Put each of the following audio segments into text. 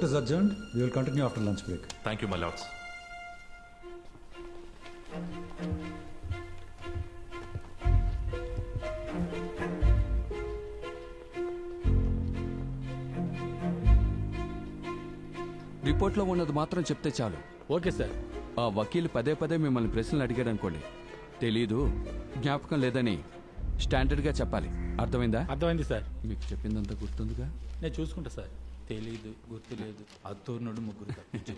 is adjourned. We will continue after lunch break. Thank you my lords రిపోర్ట్లో ఉన్నది మాత్రం చెప్తే చాలు ఓకే సార్ ఆ వకీల్ పదే పదే మిమ్మల్ని ప్రశ్నలు అడిగాడు అనుకోండి తెలీదు జ్ఞాపకం లేదని స్టాండర్డ్గా చెప్పాలి అర్థమైందా అర్థమైంది సార్ మీకు చెప్పిందంతా గుర్తుందిగా నేను చూసుకుంటా సార్ తెలీదు గుర్తులేదు అత్తూరు ముగ్గురు తప్పించు.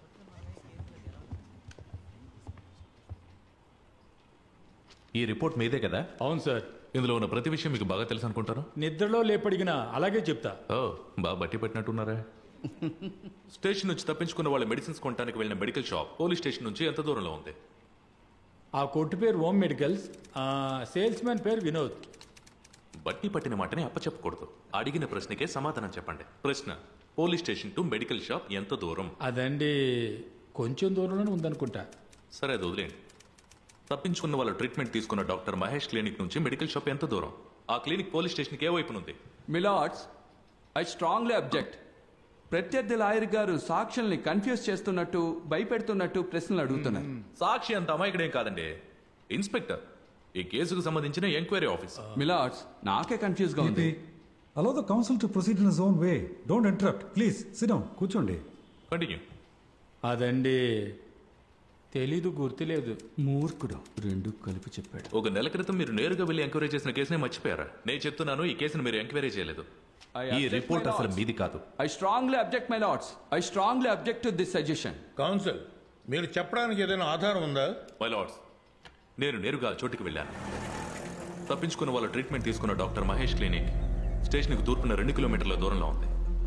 ఈ రిపోర్ట్ మీదే కదా అవును సార్ ఇందులో ఉన్న ప్రతి విషయం మీకు బాగా తెలుసు అనుకుంటాను నిద్రలో లేపడిగినా అలాగే చెప్తా ఓ బాగా బట్టి పెట్టినట్టున్నారా స్టేషన్ నుంచి తప్పించుకున్న వాళ్ళ మెడిసిన్స్ కొనడానికి వెళ్ళిన మెడికల్ షాప్ పోలీస్ స్టేషన్ నుంచి ఎంత దూరంలో ఉంది ఆ కొట్టు పేరు హోమ్ మెడికల్స్ సేల్స్ మ్యాన్ పేరు వినోద్ బట్టి పట్టిన మాటని అప్పచెప్పకూడదు అడిగిన ప్రశ్నకే సమాధానం చెప్పండి ప్రశ్న police station to medical shop ఎంత దూరం అదండి కొంచెం దూరంలోనే ఉందనుకుంటా సరే అది వదిలేండి తప్పించుకున్న వాళ్ళ ట్రీట్మెంట్ తీసుకున్న డాక్టర్ మహేష్ క్లినిక్ నుంచి మెడికల్ షాప్ ఎంత దూరం ఆ క్లినిక్ పోలీస్ స్టేషన్కి ఏ వైపునుంది మిలాడ్స్ ఐ స్ట్రాంగ్లీ అబ్జెక్ట్ ప్రత్యర్థి లాయర్ గారు సాక్షుల్ని కన్ఫ్యూజ్ చేస్తున్నట్టు భయపెడుతున్నట్టు ప్రశ్నలు అడుగుతున్నారు సాక్షి అంత అమాయకుడేం కాదండి ఇన్స్పెక్టర్ ఈ కేసుకు సంబంధించిన ఎంక్వైరీ ఆఫీసర్ మిలాడ్స్ నాకే కన్ఫ్యూజ్ గా ఉంది PP, allow the counsel to proceed in his own way. Don't interrupt. Please, sit down. కూర్చోండి కంటిన్యూ అదండి తెలీదు గుర్తులేదు మూర్ఖుడు రెండు కలిపి చెప్పాడు ఒక నెల క్రితం మీరు నేరుగా వెళ్ళి ఎంక్వైరీ చేసిన కేసునే మర్చిపోయారా నేను చెప్తున్నాను ఈ కేసును మీరు ఎంక్వైరీ చేయలేదు I ఈ object, రిపోర్ట్ my అసలు lords. మీది కాదు I strongly object my lords I strongly object to this suggestion counsel మీరు చెప్పడానికి ఏదైనా ఆధారం ఉందా మై లార్డ్స్ నేను నేరుగా ఆ చోటుకి వెళ్ళాను తప్పించుకున్న వాళ్ళ ట్రీట్మెంట్ తీసుకున్న డాక్టర్ మహేష్ క్లినిక్ స్టేషన్కి తూర్పున రెండు కిలోమీటర్ల దూరంలో ఉంది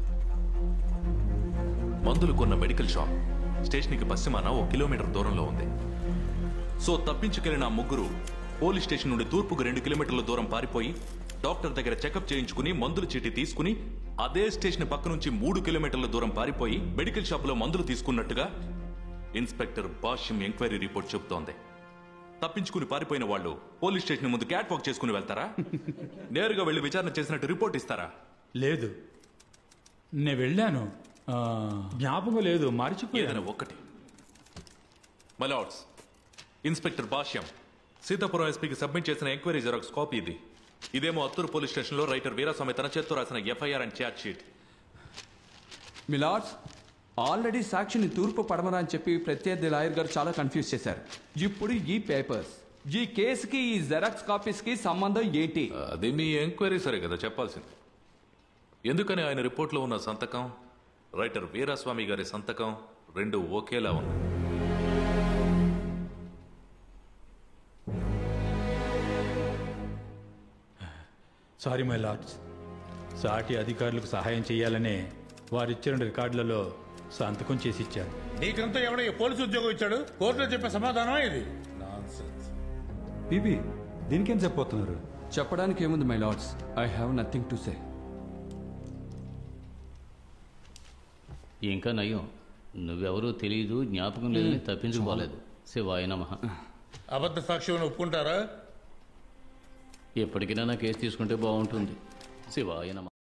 మందులు కొన్న మెడికల్ షాప్ స్టేషన్కి పశ్చిమాన ఓ కిలోమీటర్ దూరంలో ఉంది సో తప్పించుకెళ్లిన ఆ ముగ్గురు పోలీస్ స్టేషన్ నుండి తూర్పుకు రెండు కిలోమీటర్ల దూరం పారిపోయి డాక్టర్ దగ్గర చెకప్ చేయించుకుని మందుల చీటి తీసుకుని అదే స్టేషన్ పక్క నుంచి మూడు కిలోమీటర్ల దూరం పారిపోయి మెడికల్ షాప్ లో మందులు తీసుకున్నట్టుగా ఇన్స్పెక్టర్ భాష్యం ఎంక్వైరీ రిపోర్ట్ చెబుతోంది తప్పించుకుని పారిపోయిన వాళ్ళు పోలీస్ స్టేషన్ ముందు క్యాట్ వాక్ చేసుకుని వెళ్తారా నేరుగా వెళ్లి విచారణ చేసినట్టు రిపోర్ట్ ఇస్తారా లేదు నేను వెళ్ళాను ఆ, జ్ఞాపకం లేదు ఏదైనా మర్చిపోయాను ఒక్కటి మలాడ్స్ ఇన్స్పెక్టర్ భాష్యం సీతాపురం ఎస్పీకి సబ్మిట్ చేసిన ఎంక్వైరీ జెరాక్స్ కాపీ ఇది ఇదేమో అత్తూరు పోలీస్ స్టేషన్లో రైటర్ వీరాస్వామి తన చేత్తో రాసిన FIR and charge sheet milords already సాక్షిని తూర్పు పడమర అని చెప్పి ప్రత్యర్థి లాయర్ గారు చాలా కన్ఫ్యూజ్ చేశారు ఇప్పుడు ఈ పేపర్స్ ఈ కేసుకి ఈ జెరాక్స్ కాపీస్ కి సంబంధం ఏంటి అది మీ ఎంక్వైరీ సరే కదా చెప్పాల్సింది ఎందుకని ఆయన రిపోర్ట్లో ఉన్న సంతకం రైటర్ వీరాస్వామి గారి సంతకం రెండు ఒకేలా ఉన్నాయి సారీ మై లార్డ్స్ సాటి అధికారులకు సహాయం చేయాలనే వారిచ్చిన రికార్డులలో సంతకం చేసి ఇచ్చారు నీకంతా ఎవడో పోలీసు ఉద్యోగం ఇచ్చాడు కోర్టులో చెప్పే సమాధానం ఇది నాన్సెన్స్ పీపీ దీనికేం చెప్పబోతున్నారు చెప్పడానికి ఏముంది my lords I have nothing to say ఇంకా నయం నువ్వెవరూ తెలియదు జ్ఞాపకం లేదని తప్పించుకోలేదు శివాయ నమ అబద్ధ సాక్ష్యం ఒప్పుకుంటారా ఎప్పటికైనా నా కేసు తీసుకుంటే బాగుంటుంది శివాయ నమ